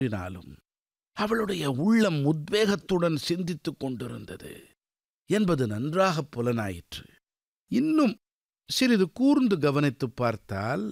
கூறினாலும் அவளுடைய உள்ளம் உத்வேகத்துடன் சிந்தித்துக் கொண்டிருந்தது என்பது நன்றாகப் புலனாயிற்று இன்னும் சிறிது கூர்ந்து கவனித்துப் பார்த்தால்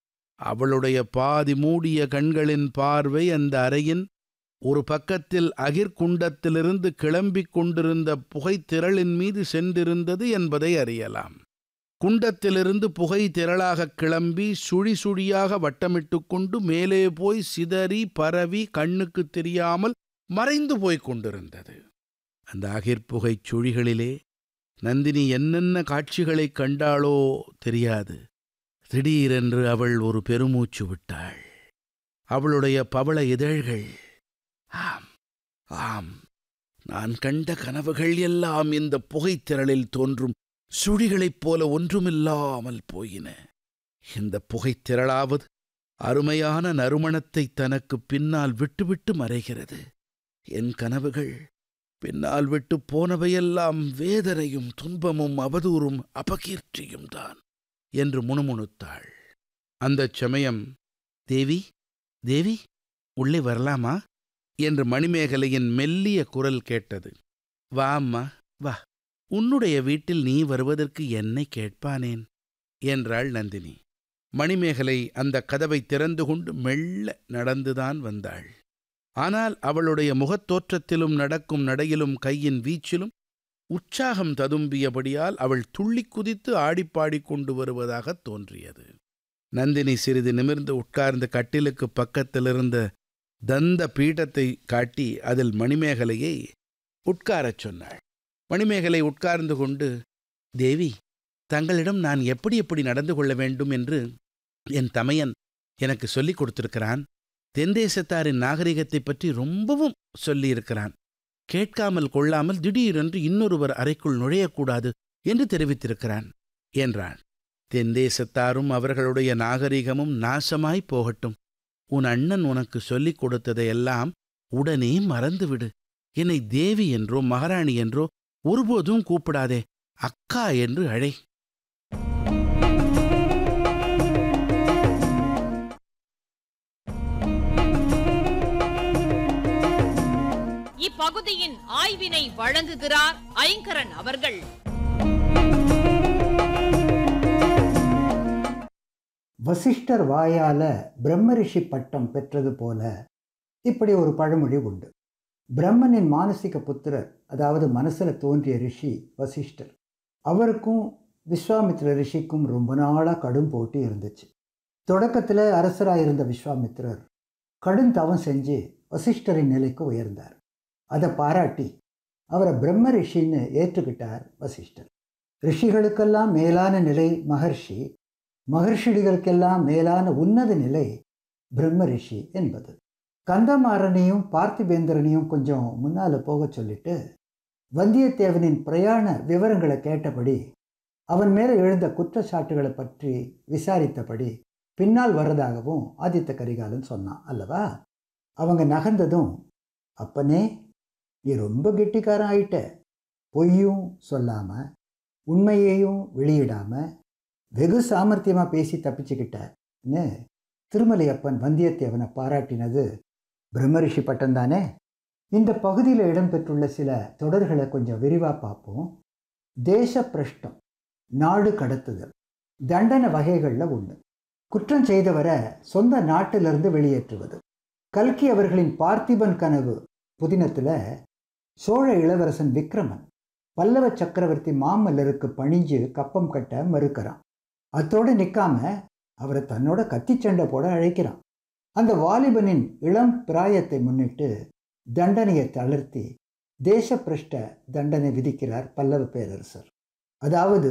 அவளுடைய பாதி மூடிய கண்களின் பார்வை அந்த அறையின் ஒரு பக்கத்தில் அகிர்குண்டத்திலிருந்து கிளம்பிக் கொண்டிருந்த புகைத்திரளின் மீது சென்றிருந்தது என்பதை அறியலாம் குண்டத்திலிருந்து புகை திரளாகக் கிளம்பி சுழி சுழியாக வட்டமிட்டு கொண்டு மேலே போய் சிதறி பரவி கண்ணுக்குத் தெரியாமல் மறைந்து போய்க் கொண்டிருந்தது அந்த அகிர்புகைச் சுழிகளிலே நந்தினி என்னென்ன காட்சிகளைக் கண்டாளோ தெரியாது திடீரென்று அவள் ஒரு பெருமூச்சு விட்டாள் அவளுடைய பவள இதழ்கள் ஆம் ஆம் நான் கண்ட கனவுகள் எல்லாம் இந்த புகைத்திரளில் தோன்றும் சுழிகளைப் போல ஒன்றுமில்லாமல் போயின இந்த புகைத்திரளாவது அருமையான நறுமணத்தை தனக்கு பின்னால் விட்டுவிட்டு மறைகிறது என் கனவுகள் பின்னால் விட்டு போனவையெல்லாம் வேதனையும் துன்பமும் அவதூறும் அபகீர்த்தியும் தான் என்று முணுமுணுத்தாள் அந்தச் சமயம் தேவி தேவி உள்ளே வரலாமா என்று மணிமேகலையின் மெல்லிய குரல் கேட்டது வா அம்மா வா உன்னுடைய வீட்டில் நீ வருவதற்கு என்னை கேட்பானேன் என்றாள் நந்தினி மணிமேகலை அந்த கதவை திறந்து கொண்டு மெல்ல நடந்துதான் வந்தாள் ஆனால் அவளுடைய முகத்தோற்றத்திலும் நடக்கும் நடையிலும் கையின் வீச்சிலும் உற்சாகம் ததும்பியபடியால் அவள் துள்ளிக் குதித்து ஆடிப்பாடிக் கொண்டு வருவதாகத் தோன்றியது நந்தினி சிறிது நிமிர்ந்து உட்கார்ந்து கட்டிலுக்கு பக்கத்திலிருந்த தந்த பீடத்தை காட்டி அதில் மணிமேகலையை உட்காரச் சொன்னாள் மணிமேகலை உட்கார்ந்து கொண்டு தேவி தங்களிடம் நான் எப்படி எப்படி நடந்து கொள்ள வேண்டும் என்று என் தமையன் எனக்கு சொல்லிக் கொடுத்திருக்கிறான் தென்தேசத்தாரின் நாகரிகத்தைப் பற்றி ரொம்பவும் சொல்லியிருக்கிறான் கேட்காமல் கொள்ளாமல் திடீரென்று இன்னொருவர் அறைக்குள் நுழையக்கூடாது என்று தெரிவித்திருக்கிறான் என்றான் தென்தேசத்தாரும் அவர்களுடைய நாகரிகமும் நாசமாய் போகட்டும் உன் அண்ணன் உனக்கு சொல்லிக் கொடுத்ததையெல்லாம் உடனே மறந்துவிடு என்னை தேவி என்றோ மகாராணி என்றோ ஒருபோதும் கூப்பிடாதே அக்கா என்று அழை இப்பகுதியின் ஆய்வினை வழங்குகிறார் ஐங்கரன் அவர்கள் வசிஷ்டர் வாயால பிரம்மரிஷி பட்டம் பெற்றது போல இப்படி ஒரு பழமொழி உண்டு பிரம்மனின் மானசிக புத்திரர் அதாவது மனசுல தோன்றிய ரிஷி வசிஷ்டர் அவருக்கும் விஸ்வாமித்ர ரிஷிக்கும் ரொம்ப நாளாக கடும் போட்டி இருந்துச்சு தொடக்கத்தில் அரசராக இருந்த விஸ்வாமித்ரர் கடும் தவம் செஞ்சு வசிஷ்டரின் நிலைக்கு உயர்ந்தார் அதை பாராட்டி அவரை பிரம்ம ரிஷின்னு ஏற்றுக்கிட்டார் வசிஷ்டர் ரிஷிகளுக்கெல்லாம் மேலான நிலை மகர்ஷி மகர்ஷிகளுக்கெல்லாம் மேலான உன்னத நிலை பிரம்ம ரிஷி என்பது கந்தமாறனையும் பார்த்திபேந்திரனையும் கொஞ்சம் முன்னால் போக சொல்லிட்டு வந்தியத்தேவனின் பிரயாண விவரங்களை கேட்டபடி அவன் மேலே எழுந்த குற்றச்சாட்டுகளை பற்றி விசாரித்தபடி பின்னால் வர்றதாகவும் ஆதித்த கரிகாலன் சொன்னான் அல்லவா அவங்க நகர்ந்ததும் அப்பனே நீ ரொம்ப கெட்டிக்காரன் ஆயிட்ட பொய்யும் சொல்லாமல் உண்மையையும் வெளியிடாமல் வெகு சாமர்த்தியமாக பேசி தப்பிச்சுக்கிட்டன்னு திருமலையப்பன் வந்தியத்தேவனை பாராட்டினது பிரம்மரிஷி பட்டம் தானே இந்த பகுதியில் இடம்பெற்றுள்ள சில தொடர்களை கொஞ்சம் விரிவாக பார்ப்போம் தேச பிரஷ்டம் நாடு கடத்துதல் தண்டனை வகைகளில் ஒன்று குற்றம் செய்தவரை சொந்த நாட்டிலிருந்து வெளியேற்றுவது கல்கி அவர்களின் பார்த்திபன் கனவு புதினத்தில் சோழ இளவரசன் விக்ரமன் பல்லவ சக்கரவர்த்தி மாமல்லருக்கு பணிஞ்சு கப்பம் கட்ட மறுக்கிறான் அத்தோடு நிற்காம அவரை தன்னோட கத்திச்சண்டை போட அழைக்கிறான் அந்த வாலிபனின் இளம் பிராயத்தை முன்னிட்டு தண்டனையை தளர்த்தி தேசப்பிரஷ்ட தண்டனை விதிக்கிறார் பல்லவ பேரரசர் அதாவது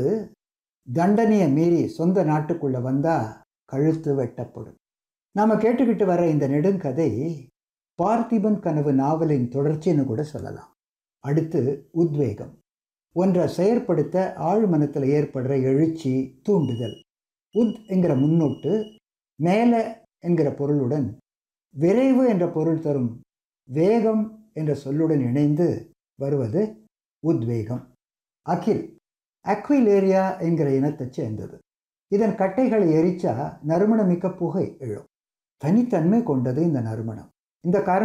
தண்டனையை மீறி சொந்த நாட்டுக்குள்ள வந்தா கழுத்து வெட்டப்படும் நாம் கேட்டுக்கிட்டு வர இந்த நெடுங்கதை பார்த்திபன் கனவு நாவலின் தொடர்ச்சின்னு கூட சொல்லலாம் அடுத்து உத்வேகம் ஒன்றை செயற்படுத்த ஆழ்மனத்தில் ஏற்படுற எழுச்சி தூண்டுதல் உத் என்கிற முன்னோட்டு மேலே என்கிற பொருளுடன் விரைவு என்ற பொருள் தரும் வேகம் என்ற சொல்லுடன் இணைந்து வருவது உத்வேகம் அகில் அக்விலேரியா என்கிற இனத்தைச் சேர்ந்தது இதன் கட்டைகளை எரிச்சா நறுமணமிக்க புகை எழும் தனித்தன்மை கொண்டது இந்த நறுமணம் இந்த காரணம்